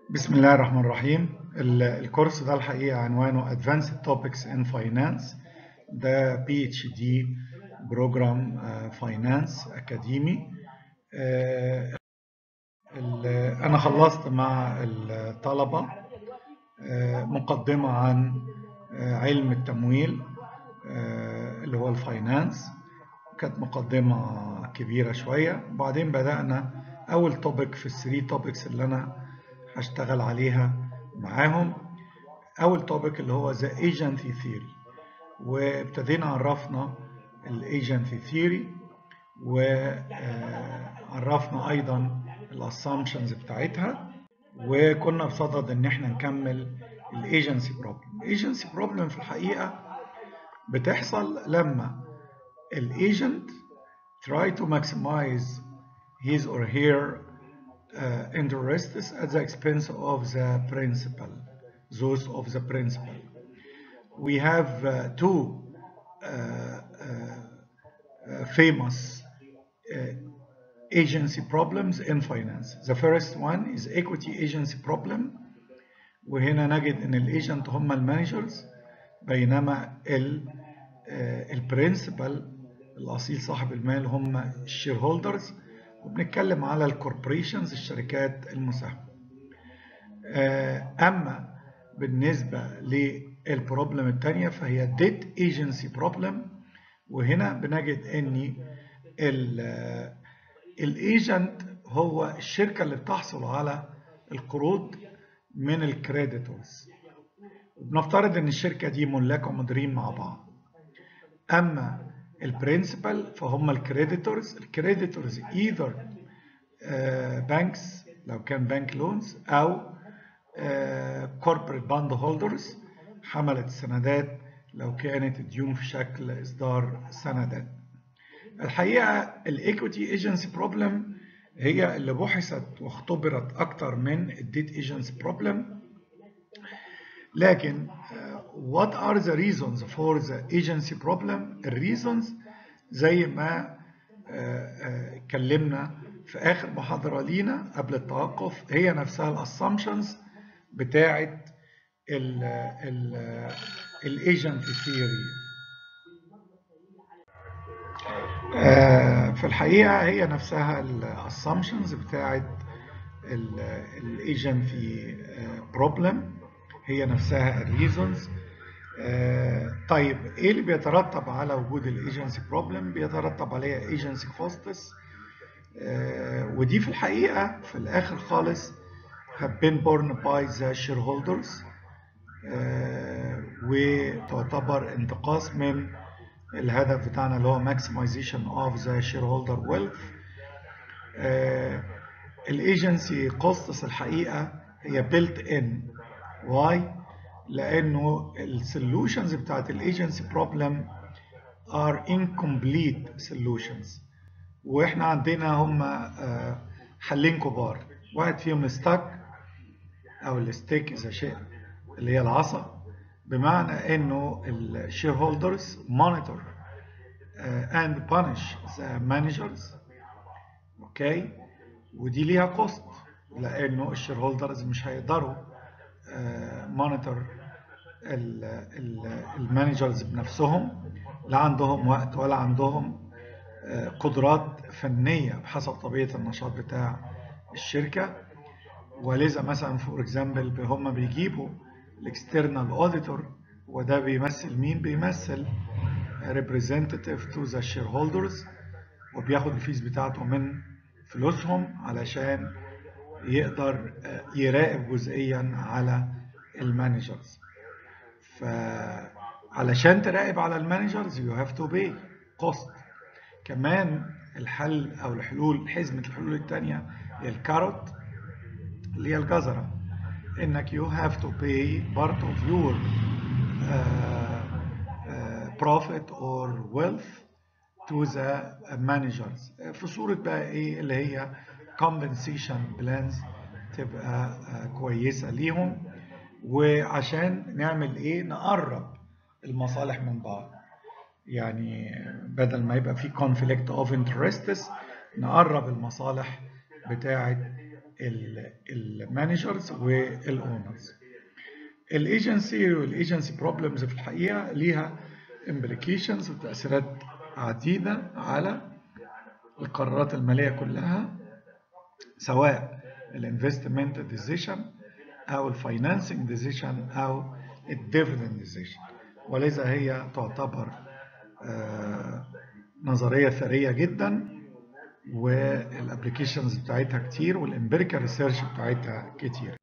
بسم الله الرحمن الرحيم ال- الكورس ده الحقيقة عنوانه Advanced Topics in Finance ده بي اتش دي بروجرام فاينانس أكاديمي آه، ال- أنا خلصت مع الطلبة آه، مقدمة عن آه، علم التمويل آه، اللي هو الفاينانس كانت مقدمة كبيرة شوية وبعدين بدأنا أول توبيك في الثري توبكس اللي أنا هشتغل عليها معاهم أول توبيك اللي هو The Agency Theory وابتدينا عرفنا الايجنسي ثيوري وعرفنا ايضا الاسامبشنز بتاعتها وكنا بصدد ان احنا نكمل الايجنسي بروبلم الايجنسي بروبلم في الحقيقه بتحصل لما الايجنت try to maximize his or her uh, interests at the expense of the principal those of the principal we have uh, two uh, uh, uh, famous uh, agency problems in finance. The first one is equity agency problem وهنا نجد ان الايجنت هم المانجرز بينما البرنسبل الاصيل صاحب المال هم الشير هولدرز وبنتكلم على الكوربوريشنز الشركات المساهمه. اما بالنسبه للبروبلم الثانيه فهي ديت ايجنسي بروبلم وهنا بنجد ان الايجنت هو الشركه اللي بتحصل على القروض من الكريديتورز وبنفترض ان الشركه دي ملاك ومديرين مع بعض اما البرنسبل فهم الكريديتورز الكريديتورز ايذر بانكس لو كان بنك لونز او كوربريت باند هولدرز حملت السندات لو كانت الديون في شكل اصدار سندات الحقيقه الايكويتي ايجنسي بروبلم هي اللي بحثت واختبرت اكتر من الديت ايجنسي بروبلم لكن what are the reasons for the agency problem الريزونز زي ما اتكلمنا في اخر محاضره لينا قبل التوقف هي نفسها الاسامبشنز بتاعه الايجنت ثيوري في الحقيقه هي نفسها الاسامبشنز بتاعه الايجنسي بروبلم هي نفسها الريزونز طيب ايه اللي بيترتب على وجود الايجنسي بروبلم بيترتب عليها ايجنسي كوستس ودي في الحقيقه في الاخر خالص have been borne by the shareholders وتعتبر انتقاص من الهدف بتاعنا اللي هو maximization of the shareholder wealth الايجنسي كوستس الحقيقه هي built in why لانه السولوشنز بتاعت الايجنسي بروبلم are incomplete solutions واحنا عندنا هم حلين كبار واحد فيهم الستاك او الستيك اذا شئت اللي هي العصا بمعنى انه الشير هولدرز مونيتور اند بانش ذا مانجرز اوكي ودي ليها كوست لانه الشير هولدرز مش هيقدروا مونيتور المانجرز بنفسهم لا عندهم وقت ولا عندهم قدرات فنيه بحسب طبيعه النشاط بتاع الشركه ولذا مثلا فور اكزامبل هم بيجيبوا الاكسترنال اوديتور وده بيمثل مين بيمثل representative to the shareholders وبياخد الفيس بتاعته من فلوسهم علشان يقدر يراقب جزئيا على المانجرز فعلشان تراقب على المانجرز you have to pay cost كمان الحل او الحلول حزمه الحلول الثانيه هي الكاروت اللي هي الجزره انك you have to pay part of your uh, uh, profit or wealth to the managers في صورة بقى ايه اللي هي compensation plans تبقى uh, كويسة ليهم وعشان نعمل ايه نقرب المصالح من بعض يعني بدل ما يبقى في conflict of interests نقرب المصالح بتاعة المانجرز والاونرز الايجنسي والايجنسي بروبلمز في الحقيقه ليها امبليكيشنز وتاثيرات عديده على القرارات الماليه كلها سواء الانفستمنت ديسيشن او الفاينانسنج ديسيشن او الديفيدند ديسيشن ولذا هي تعتبر آه نظريه ثريه جدا والابلكيشنز بتاعتها كتير والامبيريكال ريسيرش بتاعتها كتير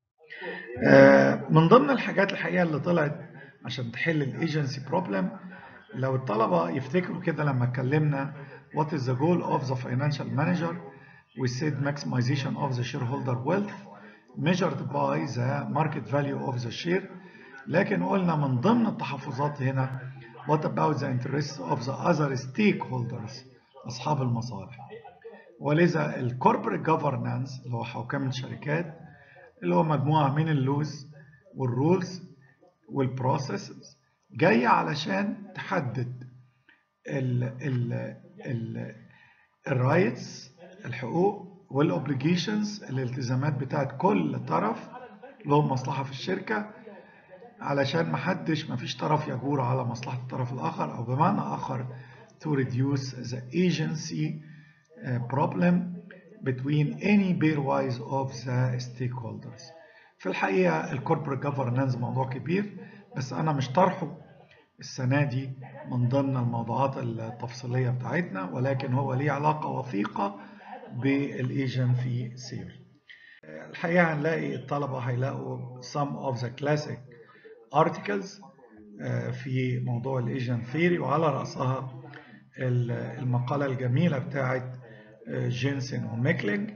آه من ضمن الحاجات الحقيقه اللي طلعت عشان تحل الايجنسي بروبلم لو الطلبه يفتكروا كده لما اتكلمنا what is the goal of the financial manager we said maximization of the shareholder wealth measured by the market value of the share لكن قلنا من ضمن التحفظات هنا what about the interests of the other stakeholders أصحاب المصالح ولذا الكوربريت جوفرنانس اللي هو حوكمة الشركات اللي هو مجموعة من اللوز والرولز والبروسيسز جاية علشان تحدد ال ال ال الرايتس الحقوق والاوبليجيشنز الالتزامات بتاعت كل طرف له مصلحة في الشركة علشان محدش مفيش طرف يجور على مصلحة الطرف الآخر أو بمعنى آخر to reduce the agency problem between any pairwise of the stakeholders. في الحقيقة الكوربريت جوفرنانس موضوع كبير بس أنا مش طرحه السنة دي من ضمن الموضوعات التفصيلية بتاعتنا ولكن هو ليه علاقة وثيقة بالايجنسي ثيوري. الحقيقة هنلاقي الطلبة هيلاقوا some of the classic articles في موضوع الايجن ثيوري وعلى رأسها المقالة الجميلة بتاعت جينسن وميكلينج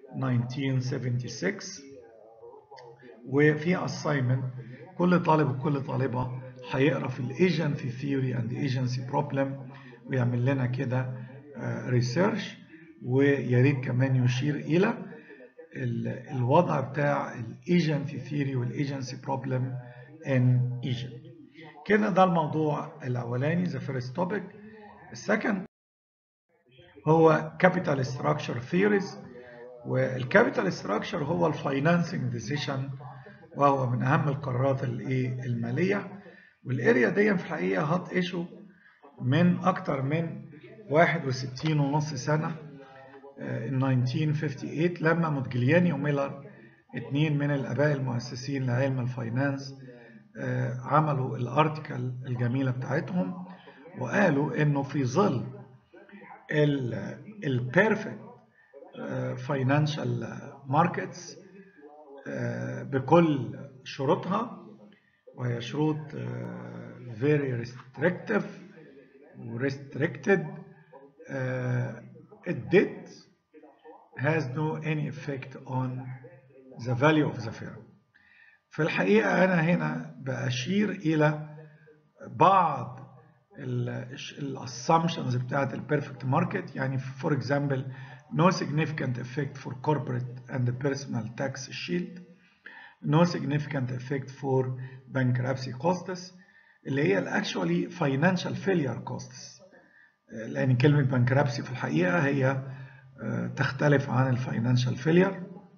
1976 وفي assignment كل طالب وكل طالبة هيقرا في الايجنسي ثيوري اند ايجنسي بروبلم ويعمل لنا كده ريسيرش ويا ريت كمان يشير الى الوضع بتاع الايجنسي ثيوري والايجنسي بروبلم ان ايجنت كده ده الموضوع الاولاني ذا فيرست توبيك السكند هو كابيتال ستراكشر ثيوريز والكابيتال ستراكشر هو الفاينانسنج ديسيشن وهو من اهم القرارات الايه الماليه والاريا دي في الحقيقه هات ايشو من اكتر من 61 ونص سنه in 1958 لما مودجلياني وميلر اتنين من الاباء المؤسسين لعلم الفاينانس عملوا الارتكل الجميله بتاعتهم وقالوا انه في ظل البيرفكت فاينانشال ماركتس بكل شروطها وهي شروط very restrictive restricted it did has no any effect on the value of the firm في الحقيقة أنا هنا بأشير إلى بعض الاسsumptions بتاعت البيرفكت ماركت يعني for example no significant effect for corporate and personal tax shield no significant effect for bankruptcy costs اللي هي الاكشوالي financial failure costs لان كلمه bankruptcy في الحقيقه هي تختلف عن الفاينانشال فيلير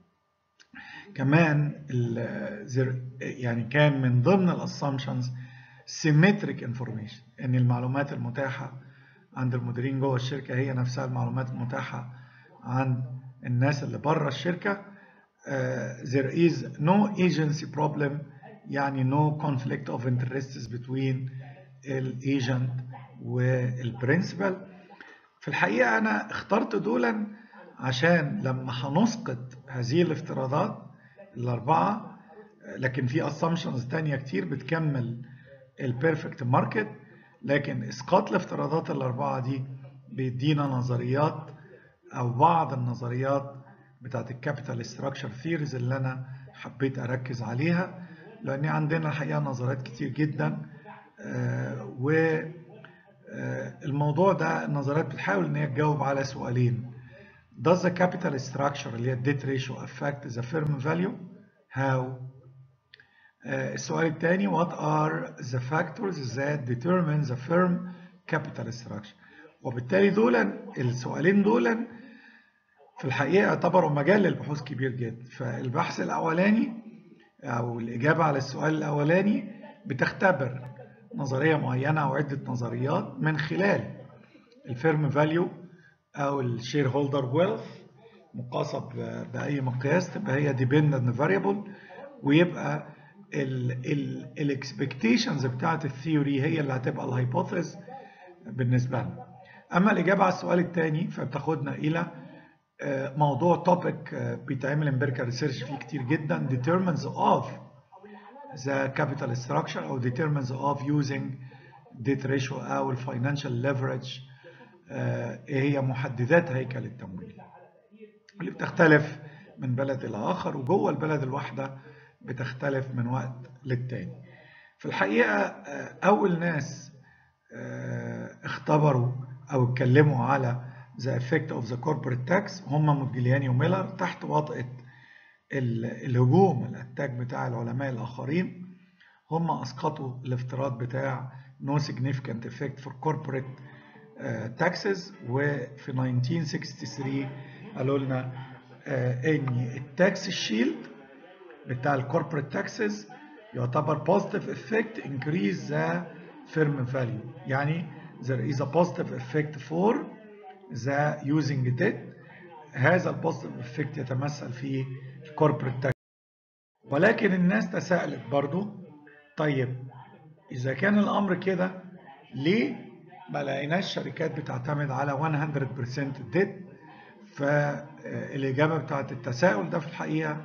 كمان يعني كان من ضمن الاسامبشنز symmetric information ان المعلومات المتاحه عند المديرين جوه الشركه هي نفسها المعلومات المتاحه عند الناس اللي بره الشركه uh, there is no agency problem يعني no conflict of interests between الايجنت والبرنسبل في الحقيقه انا اخترت دولا عشان لما هنسقط هذه الافتراضات الاربعه لكن في assumptions تانية كتير بتكمل البيرفكت ماركت لكن اسقاط الافتراضات الاربعه دي بيدينا نظريات او بعض النظريات بتاعت الكابيتال ستراكشر ثيريز اللي انا حبيت اركز عليها لان عندنا الحقيقه نظريات كتير جدا و الموضوع ده النظريات بتحاول ان هي تجاوب على سؤالين Does the capital structure اللي هي debt ratio affect the firm value? How? السؤال الثاني What are the factors that determine the firm capital structure؟ وبالتالي دولا السؤالين دولا في الحقيقة يعتبروا مجال للبحوث كبير جدا فالبحث الأولاني أو الإجابة على السؤال الأولاني بتختبر نظرية معينة أو عدة نظريات من خلال الفيرم فاليو أو الشير هولدر ويلث مقاسة بأي مقياس تبقى هي dependent variable ويبقى الاكسبكتيشنز بتاعت الثيوري هي اللي هتبقى الهايبوثيس بالنسبة لنا أما الإجابة على السؤال الثاني فبتاخدنا إلى موضوع توبيك بيتعمل امبيريكال ريسيرش فيه كتير جدا determines of the capital structure أو determines of using debt ratio أو الفاينانشال leverage إيه هي محددات هيكل التمويل اللي بتختلف من بلد إلى آخر وجوه البلد الواحدة بتختلف من وقت للتاني في الحقيقة أول ناس اختبروا أو اتكلموا على the effect of the corporate tax هم مودجلياني وميلر تحت وطأة الهجوم الاتاك بتاع العلماء الآخرين هم أسقطوا الافتراض بتاع no significant effect for corporate taxes وفي 1963 قالوا لنا ان التاكس شيلد بتاع الكوربريت تاكسز يعتبر positive effect increase the firm value يعني there is a positive effect for the using debt هذا البوزيتيف افكت يتمثل في الكوربريت تاكس ولكن الناس تساءلت برضو طيب اذا كان الامر كده ليه ما لقيناش شركات بتعتمد على 100% ديت فالاجابه بتاعت التساؤل ده في الحقيقه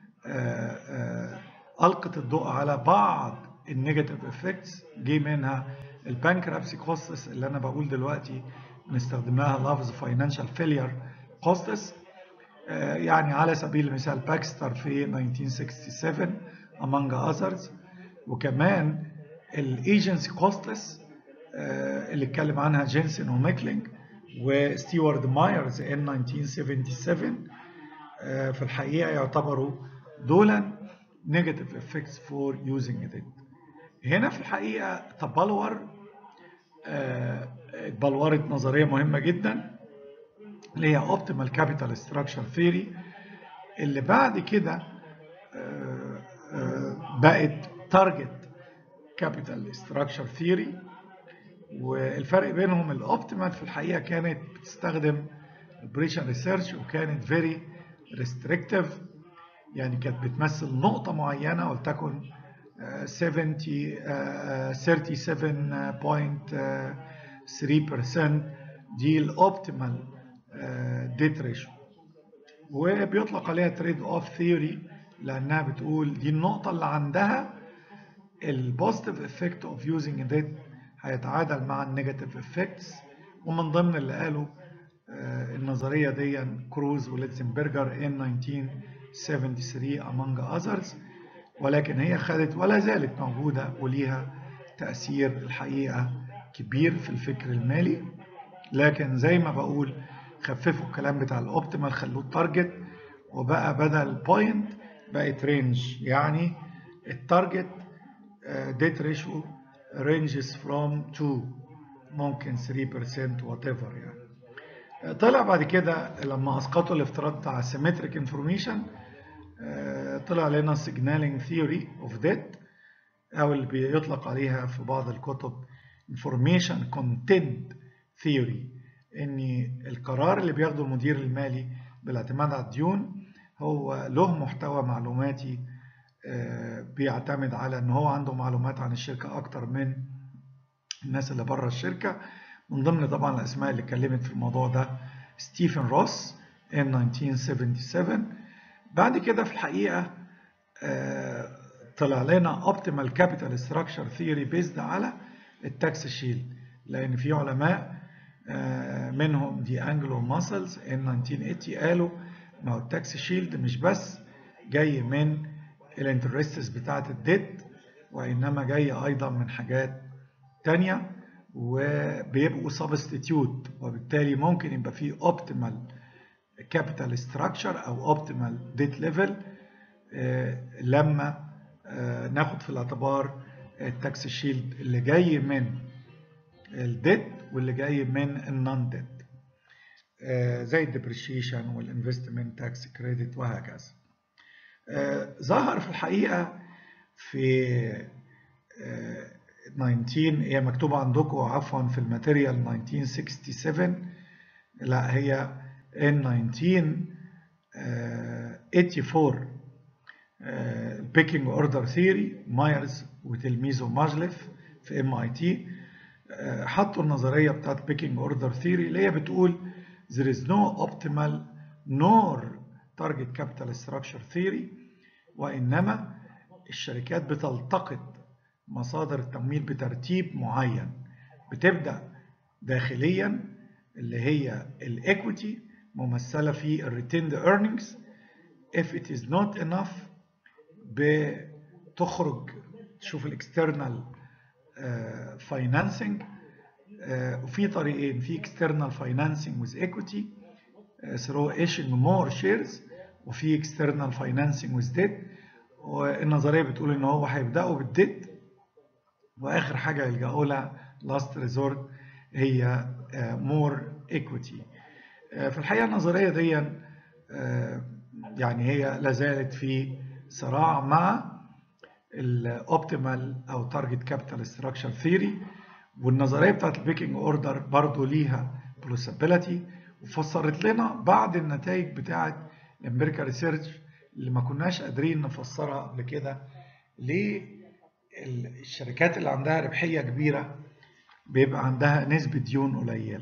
القت الضوء على بعض النيجاتيف افكتس جه منها البانكرابسي كوستس اللي انا بقول دلوقتي بنستخدمها لفظ فاينانشال فيلير كوستس يعني على سبيل المثال باكستر في 1967 among others وكمان الايجنسي كوستس اللي اتكلم عنها جينسون وميكلينج وستيوارد مايرز in 1977 في الحقيقة يعتبروا دولا negative effects for using it هنا في الحقيقة تبلور اتبلورت نظرية مهمة جدا اللي هي Optimal Capital Structure Theory اللي بعد كده بقت Target Capital Structure Theory والفرق بينهم الأوبتيمال في الحقيقة كانت بتستخدم Operation Research وكانت very restrictive يعني كانت بتمثل نقطة معينة ولتكن 37.3% دي الاوبتيمال ديت ريشيو وبيطلق عليها تريد اوف ثيوري لانها بتقول دي النقطة اللي عندها البوزيتيف افكت اوف يوزنج ديت هيتعادل مع النيجاتيف افكتس ومن ضمن اللي قالوا النظرية دي كروز وليتزنبرجر in 1973 among others ولكن هي خدت ولا زالت موجودة وليها تأثير الحقيقة كبير في الفكر المالي لكن زي ما بقول خففوا الكلام بتاع الاوبتيمال خلوه التارجت وبقى بدل بوينت بقت رينج يعني التارجت ديت ريشيو رينجز فروم 2 ممكن 3% وات ايفر يعني طلع بعد كده لما اسقطوا الافتراض بتاع سيمتريك انفورميشن طلع لنا signaling theory of debt أو اللي بيطلق عليها في بعض الكتب information content theory إن القرار اللي بياخده المدير المالي بالاعتماد على الديون هو له محتوى معلوماتي بيعتمد على إن هو عنده معلومات عن الشركة أكتر من الناس اللي بره الشركة من ضمن طبعا الأسماء اللي اتكلمت في الموضوع ده ستيفن روس in 1977 بعد كده في الحقيقة طلع لنا Optimal Capital Structure Theory based على التاكس شيل لأن في علماء منهم دي أنجلو ماسلز in 1980 قالوا ما هو التاكس شيلد مش بس جاي من الانترستس بتاعة الديت وإنما جاي أيضا من حاجات تانية وبيبقوا سبستيتيوت وبالتالي ممكن يبقى فيه اوبتيمال كابيتال ستراكشر او اوبتيمال ديت ليفل لما ناخد في الاعتبار التاكس شيلد اللي جاي من الديت واللي جاي من النون ديت زي الديبريشيشن والانفستمنت تاكس كريدت وهكذا ظهر في الحقيقة في 19 هي مكتوبة عندكم عفوا في الماتيريال 1967 لا هي in 1984 البيكينج اوردر ثيوري مايرز وتلميذه ماجلف في ام اي تي حطوا النظريه بتاعت بيكينج اوردر ثيوري اللي هي بتقول there is no optimal nor target capital structure theory وانما الشركات بتلتقط مصادر التمويل بترتيب معين بتبدا داخليا اللي هي الايكويتي ممثله في الريتيند earnings if it is not enough بتخرج تشوف الاكسترنال فاينانسنج وفي طريقين في external financing with equity through issuing more shares وفي external financing with debt والنظريه بتقول ان هو هيبداوا بالديت واخر حاجه يلجأوا لها last resort هي more equity في الحقيقه النظريه دي يعني هي لازالت في صراع مع الاوبتيمال او تارجت كابيتال ستراكشر ثيوري والنظريه بتاعت البيكينج اوردر برضو ليها بلوسابيلتي وفسرت لنا بعض النتائج بتاعت الامريكا ريسيرش اللي ما كناش قادرين نفسرها قبل كده ليه الشركات اللي عندها ربحيه كبيره بيبقى عندها نسبه ديون قليله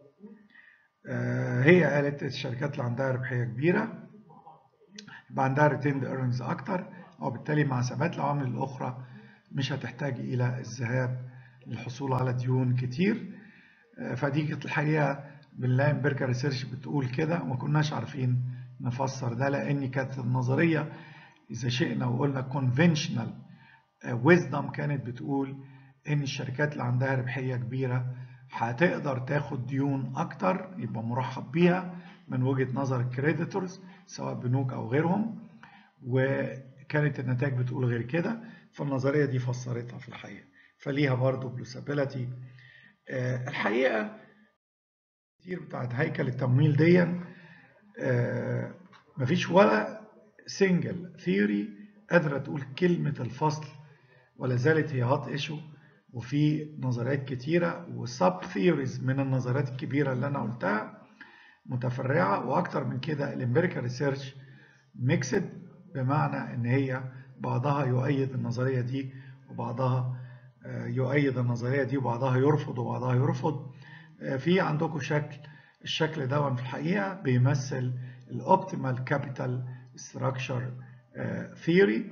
هي قالت الشركات اللي عندها ربحيه كبيره يبقى عندها ريتيند ايرنز اكتر وبالتالي مع ثبات العوامل الاخرى مش هتحتاج الى الذهاب للحصول على ديون كتير فدي كانت الحقيقه بنلاقي امبريكا ريسيرش بتقول كده وما كناش عارفين نفسر ده لان كانت النظريه اذا شئنا وقلنا conventional wisdom كانت بتقول ان الشركات اللي عندها ربحيه كبيره هتقدر تاخد ديون اكتر يبقى مرحب بيها من وجهه نظر الكريديتورز سواء بنوك او غيرهم وكانت النتائج بتقول غير كده فالنظريه دي فسرتها في الحقيقه فليها برضه بلوسابيلتي أه الحقيقه كتير بتاعت هيكل التمويل دي أه مفيش ولا سنجل ثيوري قادره تقول كلمه الفصل ولا زالت هي هات ايشو وفي نظريات كتيره وسب ثيوريز من النظريات الكبيره اللي انا قلتها متفرعه واكتر من كده الامبيريكال ريسيرش ميكسد بمعنى ان هي بعضها يؤيد النظريه دي وبعضها يؤيد النظريه دي وبعضها يرفض وبعضها يرفض في عندكم شكل الشكل ده في الحقيقه بيمثل الاوبتيمال كابيتال ستراكشر ثيوري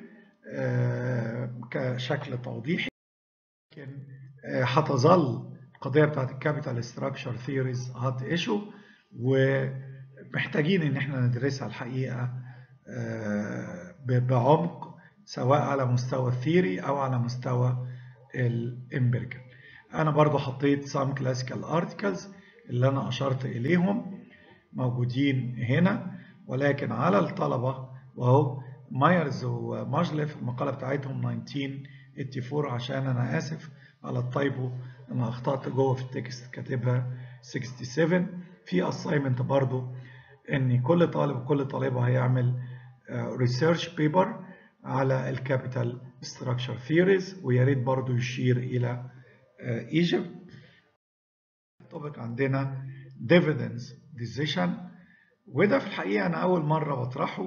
كشكل توضيحي لكن هتظل القضيه بتاعت الكابيتال ستراكشر ثيوريز هات ايشو ومحتاجين ان احنا ندرسها الحقيقه بعمق سواء على مستوى الثيري او على مستوى الامبيريكال انا برضو حطيت سام كلاسيكال ارتكلز اللي انا اشرت اليهم موجودين هنا ولكن على الطلبه وهو مايرز وماجلف المقاله بتاعتهم 1984 عشان انا اسف على التايبو انا اخطات جوه في التكست كاتبها 67 في اساينمنت برضو ان كل طالب وكل طالبه هيعمل ريسيرش بيبر على الكابيتال ستراكشر ثيوريز ويا ريت برضو يشير الى ايجيبت التوبيك عندنا dividends decision وده في الحقيقه انا اول مره بطرحه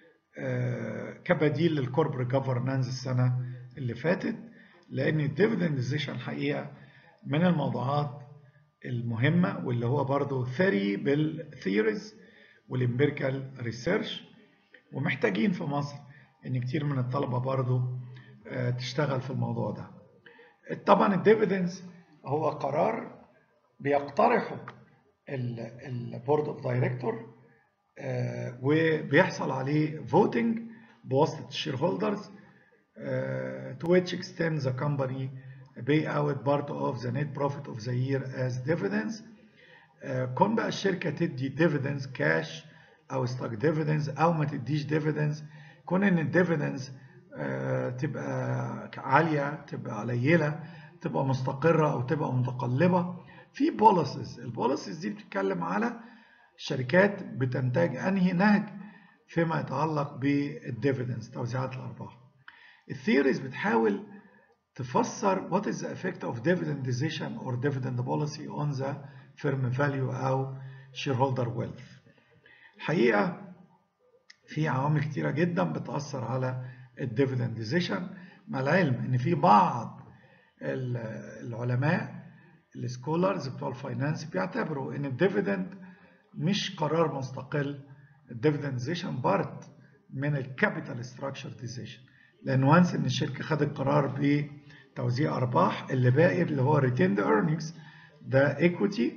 كبديل للكوربريت جفرنانس السنه اللي فاتت لان الديفيدند ديسيشن الحقيقه من الموضوعات المهمه واللي هو برضه ثري بالثيوريز والامبيريكال ريسيرش ومحتاجين في مصر ان كتير من الطلبه برضه تشتغل في الموضوع ده طبعا الديفيدنز هو قرار بيقترحه البورد اوف دايركتور وبيحصل عليه فوتنج بواسطه الشير هولدرز to which extent the company pay out part of the net profit of the year as dividends كون بقى الشركه تدي dividends كاش او stock dividends او ما تديش dividends كون ان الديفيدنز تبقى عاليه تبقى قليله تبقى مستقره او تبقى متقلبه في بوليسز البوليسز دي بتتكلم على الشركات بتنتج انهي نهج فيما يتعلق بالديفيدنز توزيعات الارباح الثيوريز بتحاول تفسر what is the effect of dividend decision or dividend policy on the firm value أو shareholder wealth. الحقيقة في عوامل كتيرة جدا بتأثر على الديفيدند decision مع العلم إن في بعض العلماء السكولرز بتوع الفاينانس بيعتبروا إن الديفيدند مش قرار مستقل الديفيدند decision بارت من الكابيتال ستراكشر decision لأن وانس إن الشركة خدت قرار ب توزيع ارباح اللي باقي اللي هو retained earnings ده equity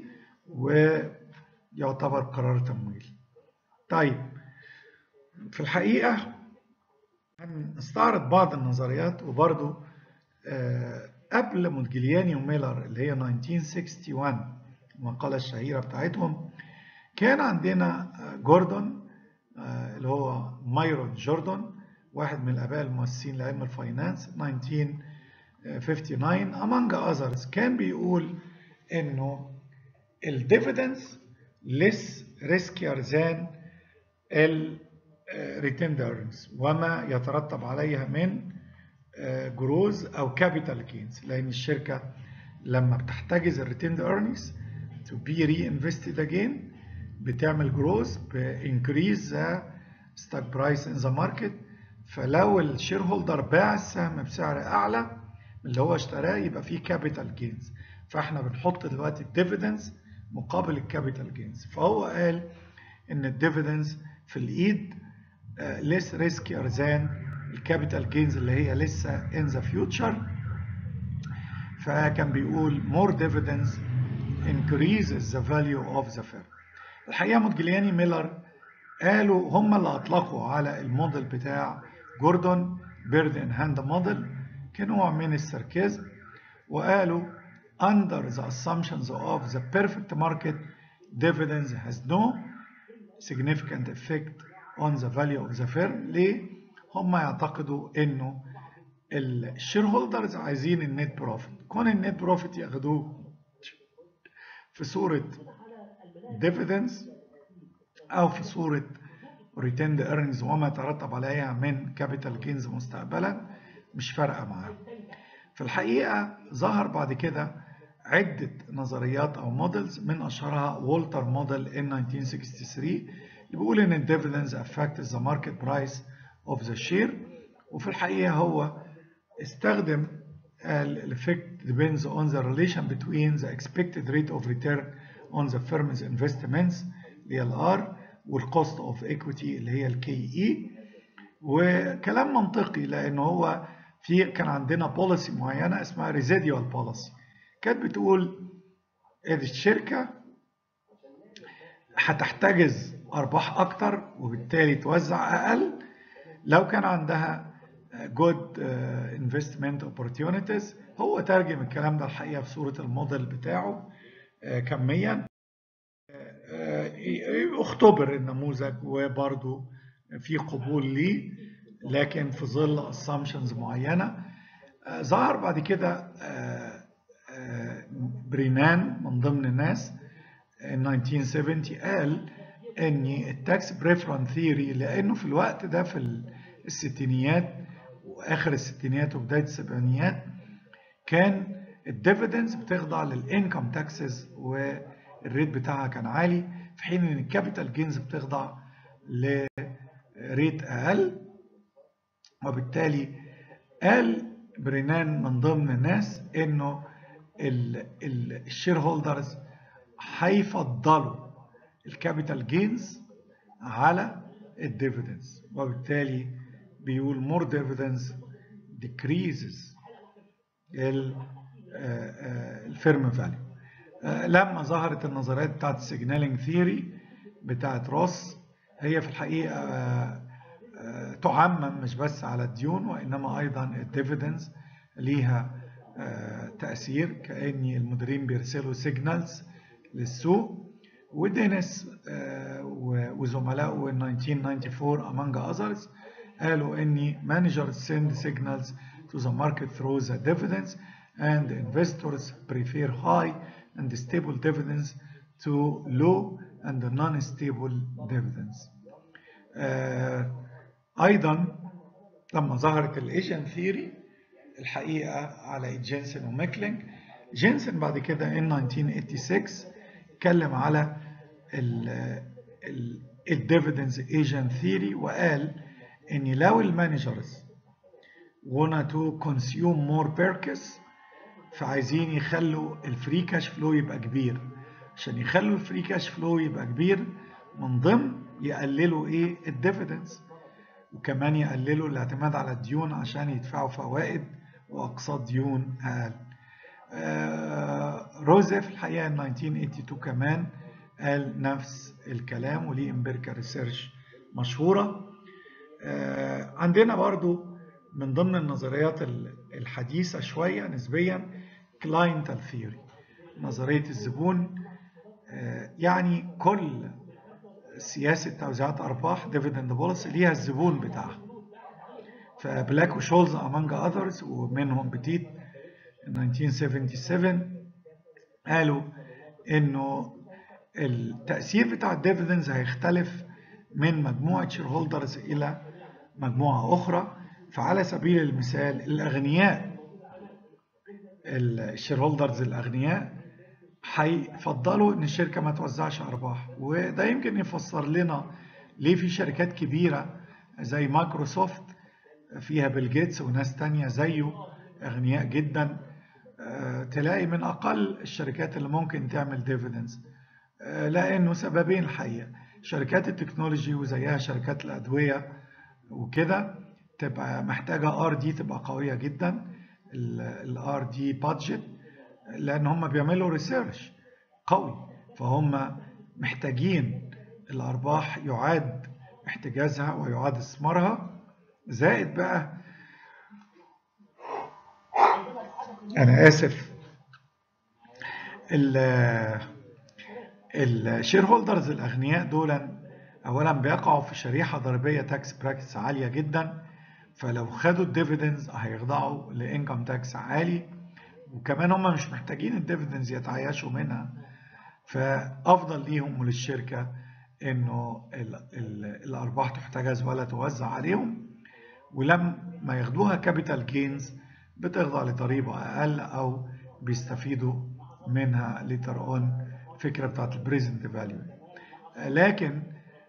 ويعتبر قرار تمويل طيب في الحقيقه هنستعرض بعض النظريات وبرضو قبل مونتجلياني وميلر اللي هي 1961 المقالة الشهيرة بتاعتهم كان عندنا جوردون اللي هو مايرون جوردون واحد من الآباء المؤسسين لعلم الفاينانس 19 59 among others كان بيقول انه الديفيدنس less riskier than ال retained earnings وما يترتب عليها من جروز او capital gains لان الشركه لما بتحتجز ال retained earnings to be reinvested again بتعمل جروز increase the stock price in the market فلو الشير هولدر باع السهم بسعر اعلى اللي هو اشتراه يبقى فيه كابيتال جينز فاحنا بنحط دلوقتي الديفيدنز مقابل الكابيتال جينز فهو قال ان الديفيدنز في الايد less riskier than الكابيتال جينز اللي هي لسه in the future فكان بيقول more dividends increases the value of the firm الحقيقه مودجلياني ميلر قالوا هم اللي اطلقوا على الموديل بتاع جوردون بيرد ان هاند موديل كنوع من الساركيزم وقالوا under the assumptions of the perfect market dividends has no significant effect on the value of the firm ليه؟ هم يعتقدوا انه الشير هولدرز عايزين النت بروفيت كون النت بروفيت ياخدوه في صورة dividends او في صورة retained earnings وما يترتب عليها من capital gains مستقبلا مش فارقة معاهم في الحقيقة ظهر بعد كده عدة نظريات أو موديلز من أشهرها والتر موديل in 1963 اللي بيقول إن الديفيدنز affect the market price of the share وفي الحقيقة هو استخدم ال effect depends on the relation between the expected rate of return on the firm's investments اللي هي الار والcost of equity اللي هي الكي اي وكلام منطقي لأنه هو في كان عندنا بوليسي معينة اسمها ريزيديوال بوليسي كانت بتقول الشركة هتحتجز أرباح أكتر وبالتالي توزع أقل لو كان عندها good investment opportunities هو ترجم الكلام ده الحقيقة في صورة الموديل بتاعه كميا اختبر النموذج وبرضه في قبول ليه لكن في ظل assumptions معينة ظهر بعد كده برينان من ضمن الناس 1970 قال ان التاكس بريفرن ثيوري لانه في الوقت ده في الستينيات واخر الستينيات وبدايه السبعينيات كان الديفيدنز بتخضع للانكم تاكسز والريت بتاعها كان عالي في حين ان الكابيتال جينز بتخضع لريت اقل وبالتالي قال برينان من ضمن الناس انه الشير هولدرز هيفضلوا الكابيتال جينز على الديفيدنز وبالتالي بيقول more dividends decreases الفيرم فاليو لما ظهرت النظريات بتاعت السيجنالينج ثيوري بتاعت روس هي في الحقيقه تعمم مش بس على الديون وانما ايضا الديفيدنز ليها تاثير كان المديرين بيرسلوا سيجنالز للسوق ودينيس وزملائه in 1994 among others قالوا ان managers send signals to the market through the dividends and investors prefer high and stable dividends to low and the non-stable dividends. آه أيضا لما ظهرت الايجن ثيوري الحقيقة على جينسن وميكلينج جينسن بعد كده in 1986 اتكلم على الديفيدنز ايجن ثيوري وقال ان لو المانجرز wanna to consume more perkins فعايزين يخلوا الفري كاش فلو يبقى كبير عشان يخلوا الفري كاش فلو يبقى كبير من ضمن يقللوا ايه الديفيدنز وكمان يقللوا الاعتماد على الديون عشان يدفعوا فوائد واقساط ديون اقل آه روزي في الحقيقه 1982 كمان قال نفس الكلام وليه امبيريكا ريسيرش مشهوره آه عندنا برضو من ضمن النظريات الحديثه شويه نسبيا كلاينتال ثيوري نظريه الزبون آه يعني كل سياسه توزيعات ارباح ديفيدند بوليسي ليها الزبون بتاعها فبلاك وشولز among others ومنهم بتيت 1977 قالوا انه التأثير بتاع الديفيدنز هيختلف من مجموعة شير هولدرز إلى مجموعة أخرى فعلى سبيل المثال الأغنياء الشير هولدرز الأغنياء هيفضلوا إن الشركة ما توزعش أرباح وده يمكن يفسر لنا ليه في شركات كبيرة زي مايكروسوفت فيها بيل جيتس وناس تانية زيه أغنياء جدا تلاقي من أقل الشركات اللي ممكن تعمل ديفيدنز لأنه سببين الحقيقة شركات التكنولوجي وزيها شركات الأدوية وكده تبقى محتاجة ار دي تبقى قوية جدا الار دي بادجت لأن هم بيعملوا ريسيرش قوي فهم محتاجين الأرباح يعاد احتجازها ويعاد استثمارها زائد بقى أنا آسف الشير هولدرز الأغنياء دول أولا بيقعوا في شريحة ضريبية تاكس براكتس عالية جدا فلو خدوا الديفيدنز هيخضعوا لإنكم تاكس عالي وكمان هم مش محتاجين الديفيدنز يتعايشوا منها فأفضل ليهم وللشركة إنه ال ال الأرباح تحتجز ولا توزع عليهم ولما ياخدوها كابيتال جينز بتخضع لضريبة أقل أو بيستفيدوا منها ليتر اون الفكرة بتاعت البريزنت فاليو لكن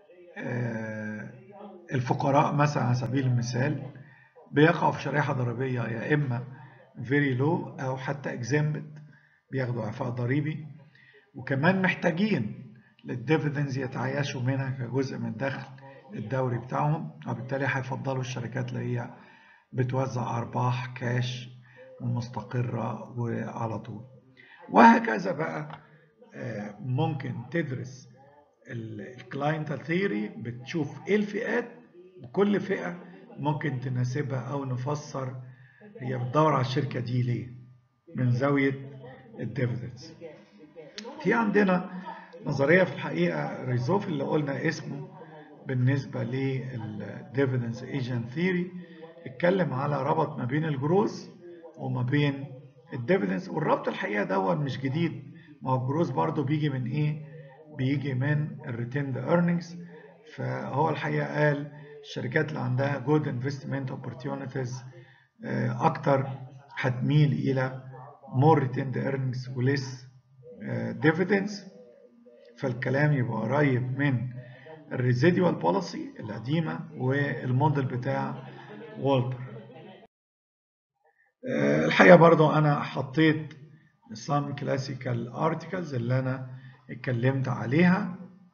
الفقراء مثلا على سبيل المثال بيقعوا في شريحة ضريبية يا إما فيري لو أو حتى اكزامبت بياخدوا إعفاء ضريبي وكمان محتاجين للديفيدنز يتعايشوا منها كجزء من الدخل الدوري بتاعهم وبالتالي هيفضلوا الشركات اللي هي بتوزع أرباح كاش مستقرة وعلى طول وهكذا بقى ممكن تدرس الكلاينتال ثيوري بتشوف ايه الفئات وكل فئة ممكن تناسبها او نفسر هي بتدور على الشركة دي ليه من زاوية الديفيدنز في عندنا نظرية في الحقيقة ريزوف اللي قلنا اسمه بالنسبة للديفيدنز ايجنت ثيوري اتكلم على ربط ما بين الجروز وما بين الديفيدنز والربط الحقيقة دون مش جديد ما هو الجروز برضو بيجي من ايه بيجي من الريتيند ايرنينجز فهو الحقيقة قال الشركات اللي عندها جود انفستمنت اوبورتيونيتيز اكتر هتميل الى more retained earnings وليس dividends فالكلام يبقى قريب من الريزيدوال بوليسي القديمة والموديل بتاع والتر الحقيقة برضو أنا حطيت some classical articles اللي أنا اتكلمت عليها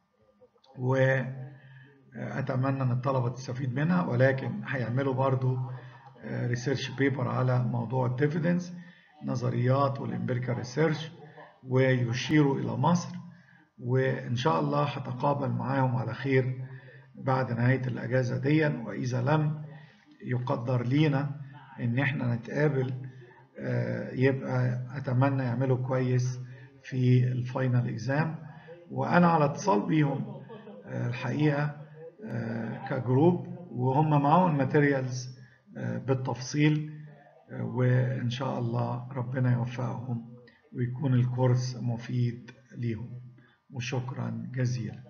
وأتمنى أن الطلبة تستفيد منها ولكن هيعملوا برضو ريسيرش بيبر على موضوع الديفيدنز نظريات والامبيريكال ريسيرش ويشيروا إلى مصر وإن شاء الله هتقابل معاهم على خير بعد نهاية الأجازة دي وإذا لم يقدر لينا إن إحنا نتقابل يبقى أتمنى يعملوا كويس في الفاينل إكزام وأنا على اتصال بيهم الحقيقة كجروب وهم معاهم الماتيريالز بالتفصيل وإن شاء الله ربنا يوفقهم ويكون الكورس مفيد ليهم وشكرا جزيلا